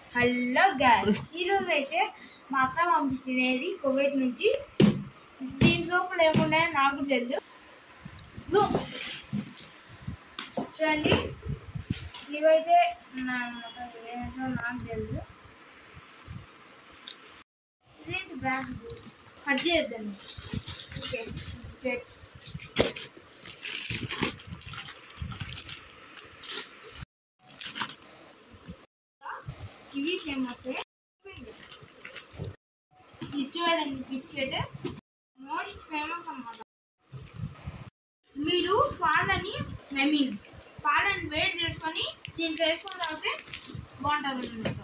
hello guys ఈరోజు అయితే మా అత్త పంపిస్తున్నది కువైట్ నుంచి దీని లోపల ఏమున్నాయో నాకు తెలియదు ను- చూడండి ఇవైతే నా- ఏంటో నాకు తెలియదు ఇదేంటి బ్యాగ్ కట్ చేద్దాం ఓకే బిస్కెట్స్ ఇవి ఫేమస్ ఇది చూడండి బిస్కెట్ మోస్ట్ ఫేమస్ అన్నమాట మీరు పాలని ఐ మీన్ పాలని వేడి చేసుకొని దీంట్లో వేసుకొని తాగితే బాగుంటుంది అన్నమాట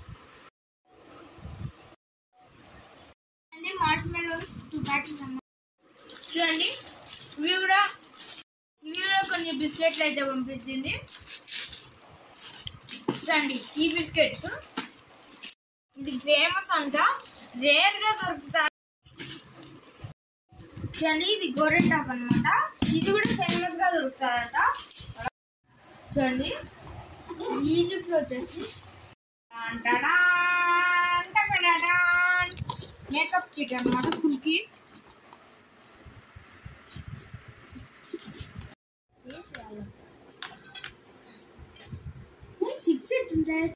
అండి మార్చ్ మెలో టూ ప్యాకెట్స్ అన్నమాట చూడండి ఇవి కూడా ఇవి కూడా కొన్ని బిస్కెట్లు అయితే పంపించింది చూడండి ఈ బిస్కెట్స్ ఇది ఫేమస్ అంట రేర్ గా దొరుకుతాయి చూడండి ఇది గోరెంటాక్ అన్నమాట ఇది కూడా ఫేమస్ గా దొరుకుతారంట చూడండి ఈజిప్ట్ లో వచ్చేసి మేకప్ కిట్ అన్నమాట ఫుల్ కిట్ చిప్స్ ఎట్టుంటాయి